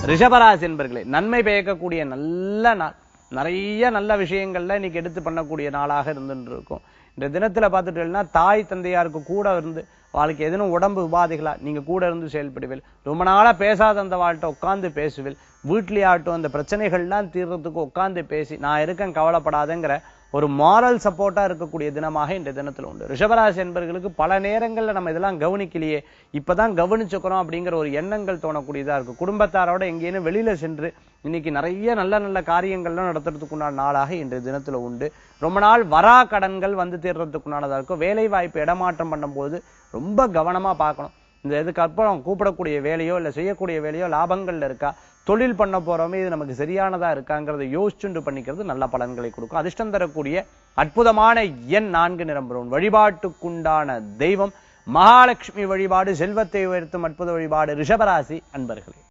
ரிஷபராசி என்பர்களே நன்மை பயக்கக்கூடிய நல்ல நாள் நிறைய நல்ல விஷயங்கள்ல இன்னைக்கு எடுத்து பண்ணக்கூடிய நாளாக இருந்துட்டு இருக்கும் இந்த தினத்துல பார்த்துட்டீங்கன்னா தாய் தந்தையாருக்கு கூட இருந்து வாழ்க்கை எதனும் உடம்பு உபாதைகளா நீங்க கூட இருந்து செயல்படுவீள் ரொம்ப நாளா பேசாத அந்த வாழ்க்கை உட்கார்ந்து பேசுவீள் வீட்லயாகட்டும் அந்த பிரச்சனைகள்லாம் தீர்றதுக்கு உட்கார்ந்து பேசி நான் இருக்கேன் கவலைப்படாதங்கிற ஒரு மாரல் சப்போர்ட்டா இருக்கக்கூடிய தினமாக இந்த தினத்துல உண்டு ரிஷபராசி என்பவர்களுக்கு பல நேரங்கள்ல நம்ம இதெல்லாம் கவனிக்கலையே இப்பதான் கவனிச்சுக்கிறோம் அப்படிங்கிற ஒரு எண்ணங்கள் தோணக்கூடியதா இருக்கு குடும்பத்தாரோட எங்கேயும் வெளியில சென்று இன்னைக்கு நிறைய நல்ல நல்ல காரியங்கள்லாம் நடத்துறதுக்கு உண்டான நாளாக இன்றைய தினத்துல உண்டு ரொம்ப நாள் வரா கடன்கள் வந்து தீர்றதுக்குண்டானதா இருக்கும் வேலை வாய்ப்பு இடமாற்றம் பண்ணும்போது ரொம்ப கவனமா பார்க்கணும் இந்த இதுக்கு அப்புறம் கூப்பிடக்கூடிய வேலையோ இல்ல செய்யக்கூடிய வேலையோ லாபங்கள்ல இருக்கா தொழில் பண்ண போறோமே இது நமக்கு சரியானதா இருக்காங்கிறத யோசிச்சுண்டு பண்ணிக்கிறது நல்ல பலன்களை கொடுக்கும் அதிர்ஷ்டம் தரக்கூடிய அற்புதமான எண் நான்கு நிரம்புறோம் வழிபாட்டுக்குண்டான தெய்வம் மகாலட்சுமி வழிபாடு செல்வத்தை உயர்த்தும் அற்புத வழிபாடு ரிஷபராசி அன்பர்களே